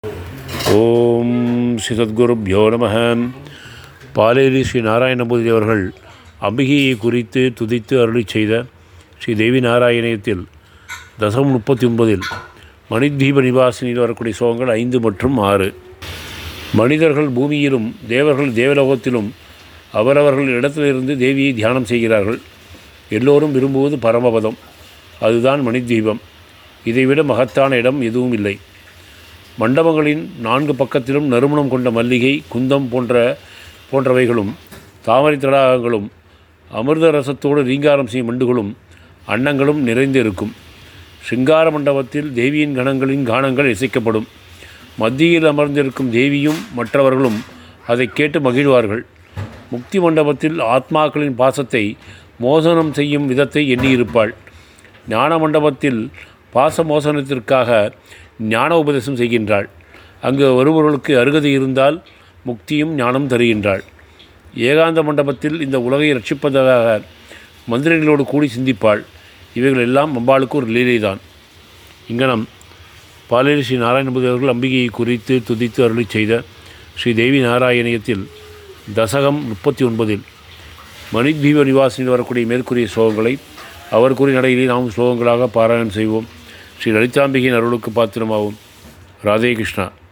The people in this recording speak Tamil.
ஓம் ஸ்ரீ சத்குருப்யோ நம பாலேரி ஸ்ரீ நாராயணபூதி அவர்கள் அம்பிகையை குறித்து துதித்து அருளி செய்த ஸ்ரீ தேவி நாராயணியத்தில் தசம் முப்பத்தி ஒன்பதில் மணித்வீப நிவாசினியில் வரக்கூடிய சோகங்கள் ஐந்து மற்றும் ஆறு மனிதர்கள் பூமியிலும் தேவர்கள் தேவலோகத்திலும் அவரவர்கள் இடத்திலிருந்து தேவியை தியானம் செய்கிறார்கள் எல்லோரும் விரும்புவது பரமபதம் அதுதான் மணித்வீபம் இதைவிட மகத்தான இடம் எதுவும் இல்லை மண்டபங்களின் நான்கு பக்கத்திலும் நறுமணம் கொண்ட மல்லிகை குந்தம் போன்ற போன்றவைகளும் தாமரை தடாகங்களும் அமிர்த ரசத்தோடு ரீங்காரம் செய்யும் மண்டுகளும் அன்னங்களும் நிறைந்து இருக்கும் சிங்கார மண்டபத்தில் தேவியின் கணங்களின் கானங்கள் இசைக்கப்படும் மத்தியில் அமர்ந்திருக்கும் தேவியும் மற்றவர்களும் அதை கேட்டு மகிழ்வார்கள் முக்தி மண்டபத்தில் ஆத்மாக்களின் பாசத்தை மோசனம் செய்யும் விதத்தை எண்ணியிருப்பாள் ஞான மண்டபத்தில் பாச மோசனத்திற்காக ஞான உபதேசம் செய்கின்றாள் அங்கு வருபவர்களுக்கு அருகதை இருந்தால் முக்தியும் ஞானம் தருகின்றாள் ஏகாந்த மண்டபத்தில் இந்த உலகை ரட்சிப்பதாக மந்திரங்களோடு கூடி சிந்திப்பாள் இவைகள் எல்லாம் அம்பாளுக்கு ஒரு லீலைதான் இங்கனம் பாலேரி ஸ்ரீ நாராயணபதி அவர்கள் அம்பிகையை குறித்து துதித்து அருளி செய்த ஸ்ரீ தேவி நாராயணியத்தில் தசகம் முப்பத்தி ஒன்பதில் மணித்வீப நிவாசினில் வரக்கூடிய மேற்கூறிய ஸ்லோகங்களை அவர் கூறிய நடையிலே நாம் ஸ்லோகங்களாக பாராயணம் செய்வோம் ஸ்ரீ லலிதாம்பிகையின் அருளுக்கு பாத்திரமாகும் ராதே கிருஷ்ணா